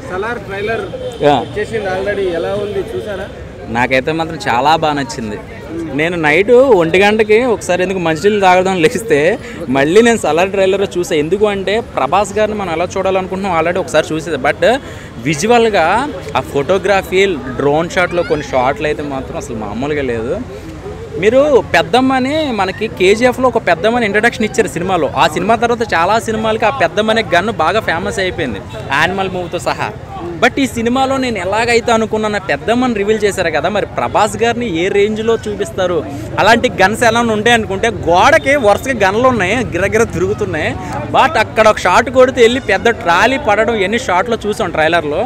Salaar trailer యా. వచ్చేసింది already ఎలా ఉంది చూసారా నాకైతే మాత్రం చాలా బాగా నచ్చింది నేను నైట్ ఒంటి గంటకి ఒకసారి ఎందుకు మంచినీళ్ళు తాగడం లేస్తే మళ్ళీ నేను సలార్ ట్రైలర్ చూసా ఎందుకు అంటే ప్రభాస్ గారిని మనం ఎలా చూడాలనుకుంటున్నాం ఆల్రెడీ ఒకసారి చూసేది బట్ విజువల్గా ఆ ఫోటోగ్రఫీ డ్రోన్ షాట్లో కొన్ని షాట్లు అయితే మాత్రం అసలు మామూలుగా లేదు మీరు పెద్దమ్మని మనకి కేజీఎఫ్లో ఒక పెద్దమ్మని ఇంట్రడక్షన్ ఇచ్చారు సినిమాలో ఆ సినిమా తర్వాత చాలా సినిమాలకి ఆ పెద్దమ్మనే గన్ను బాగా ఫేమస్ అయిపోయింది యానిమల్ మూవీతో సహా బట్ ఈ సినిమాలో నేను ఎలాగైతే అనుకున్నాను పెద్దమ్మని రివీల్ చేశారు కదా మరి ప్రభాస్ గారిని ఏ రేంజ్లో చూపిస్తారు అలాంటి గన్స్ ఎలా ఉంటాయి అనుకుంటే గోడకి వరుసగా గన్లు ఉన్నాయి గిరగిర తిరుగుతున్నాయి బట్ అక్కడ ఒక షాట్ కొడితే వెళ్ళి పెద్ద ట్రాలీ పడడం ఎన్ని షాట్లో చూసాం ట్రైలర్లో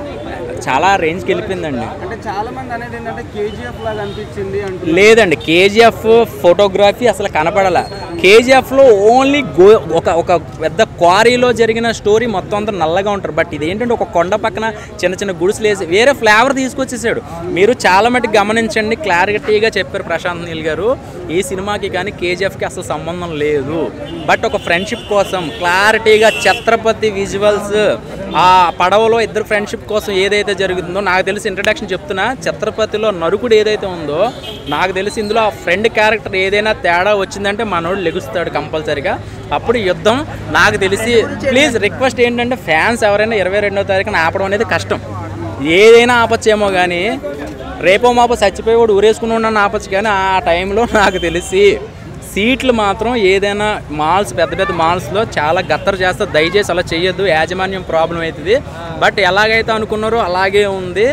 చాలా రేంజ్కి వెళ్ళిపోయిందండి అంటే చాలా మంది అనేది ఏంటంటే కేజీఎఫ్ లాగా అనిపించింది అంటూ లేదండి కేజీఎఫ్ ఫోటోగ్రఫీ అసలు కనపడాల కేజీఎఫ్లో ఓన్లీ గో ఒక ఒక పెద్ద క్వారీలో జరిగిన స్టోరీ మొత్తం అంతా నల్లగా ఉంటారు బట్ ఇది ఏంటంటే ఒక కొండ పక్కన చిన్న చిన్న గుడిసెలు వేసి వేరే ఫ్లేవర్ తీసుకొచ్చేసాడు మీరు చాలా మటుకు గమనించండి క్లారిటీగా చెప్పారు ప్రశాంత్ నీల్ గారు ఈ సినిమాకి కానీ కేజీఎఫ్కి అసలు సంబంధం లేదు బట్ ఒక ఫ్రెండ్షిప్ కోసం క్లారిటీగా ఛత్రపతి విజువల్స్ ఆ పడవలో ఇద్దరు ఫ్రెండ్షిప్ కోసం ఏదైతే జరుగుతుందో నాకు తెలిసి ఇంట్రడక్షన్ చెప్తున్నా ఛత్రపతిలో నరుకుడు ఏదైతే ఉందో నాకు తెలిసి ఇందులో ఆ ఫ్రెండ్ క్యారెక్టర్ ఏదైనా తేడా వచ్చిందంటే మనోడు లెగుస్తాడు కంపల్సరిగా అప్పుడు యుద్ధం నాకు తెలిసి ప్లీజ్ రిక్వెస్ట్ ఏంటంటే ఫ్యాన్స్ ఎవరైనా ఇరవై రెండో తారీఖున ఆపడం అనేది కష్టం ఏదైనా ఆపచ్చేమో కానీ రేపో మాపో చచ్చిపోయేవాడు ఊరేసుకుని ఉన్నాను ఆపచ్చు కానీ ఆ టైంలో నాకు తెలిసి సీట్లు మాత్రం ఏదైనా మాల్స్ పెద్ద పెద్ద మాల్స్లో చాలా గత్తర చేస్తే దయచేసి అలా చేయొద్దు యాజమాన్యం ప్రాబ్లం అవుతుంది బట్ ఎలాగైతే అనుకున్నారో అలాగే ఉంది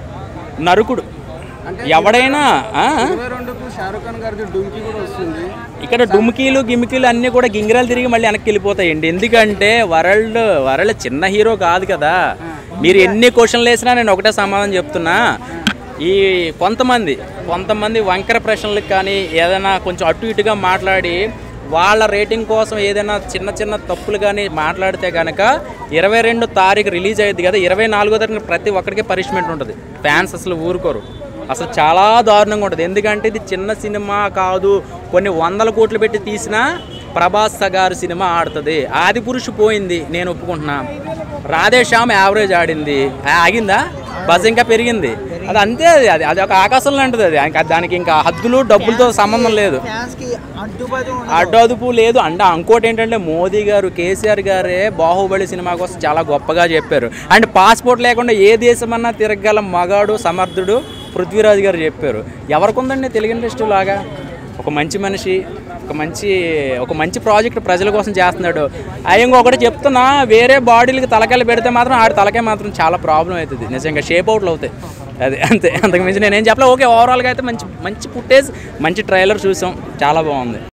నరుకుడు ఎవడైనా ఆ? ఇరవై రెండుకు షారుఖ్ ఖాన్ గారిది డుంకి కూడా వస్తుంది ఇక్కడ డుమ్కీలు గిమ్కీలు అన్నీ కూడా గింగిరాలు తిరిగి మళ్ళీ వెనక్కి వెళ్ళిపోతాయండి ఎందుకంటే వరల్డ్ వరల్డ్ చిన్న హీరో కాదు కదా మీరు ఎన్ని క్వశ్చన్లు వేసినా నేను ఒకటే సమాధానం చెప్తున్నా ఈ కొంతమంది కొంతమంది వంకర ప్రశ్నలకు కానీ ఏదైనా కొంచెం అటు ఇటుగా మాట్లాడి వాళ్ళ రేటింగ్ కోసం ఏదైనా చిన్న చిన్న తప్పులు కానీ మాట్లాడితే కనుక ఇరవై రెండు తారీఖు రిలీజ్ అయ్యింది కదా ఇరవై నాలుగో తారీఖు ప్రతి ఒక్కరికి పనిష్మెంట్ ఉంటుంది ఫ్యాన్స్ అసలు ఊరుకోరు అసలు చాలా దారుణంగా ఉంటుంది ఎందుకంటే ఇది చిన్న సినిమా కాదు కొన్ని వందల కోట్లు పెట్టి తీసిన ప్రభాస్ గారు సినిమా ఆడుతుంది ఆది పురుషు పోయింది నేను ఒప్పుకుంటున్నా రాధేశ్యామ్ యావరేజ్ ఆడింది ఆ, ఆగిందా బస్ ఇంకా పెరిగింది అది అంతే అది అది అది ఒక ఆకాశంలో ఉంటుంది అది ఇంకా దానికి ఇంకా హద్దులు డబ్బులతో సంబంధం లేదు అడ్డు అదుపు లేదు అంటే ఇంకోటి ఏంటంటే మోదీ గారు కేసీఆర్ గారే బాహుబలి సినిమా కోసం చాలా గొప్పగా చెప్పారు అండ్ పాస్పోర్ట్ లేకుండా ఏ దేశమన్నా తిరగగల మగాడు సమర్థుడు పృథ్వీరాజ్ గారు చెప్పారు ఎవరికి ఉందండి తెలుగు ఇండస్ట్రీ లాగా ఒక మంచి మనిషి ఒక మంచి ఒక మంచి ప్రాజెక్ట్ ప్రజల కోసం చేస్తున్నాడు అయ్యి ఇంకొకటి చెప్తున్నా వేరే బాడీలకి తలకాయలు పెడితే మాత్రం ఆడి తలకాయ మాత్రం చాలా ప్రాబ్లం అవుతుంది నిజంగా షేప్ అవుట్లు అవుతాయి అది అంతే అంతకు మించి నేనేం చెప్పలే ఓకే ఓవరాల్గా అయితే మంచి మంచి ఫుటేజ్ మంచి ట్రైలర్ చూసాం చాలా బాగుంది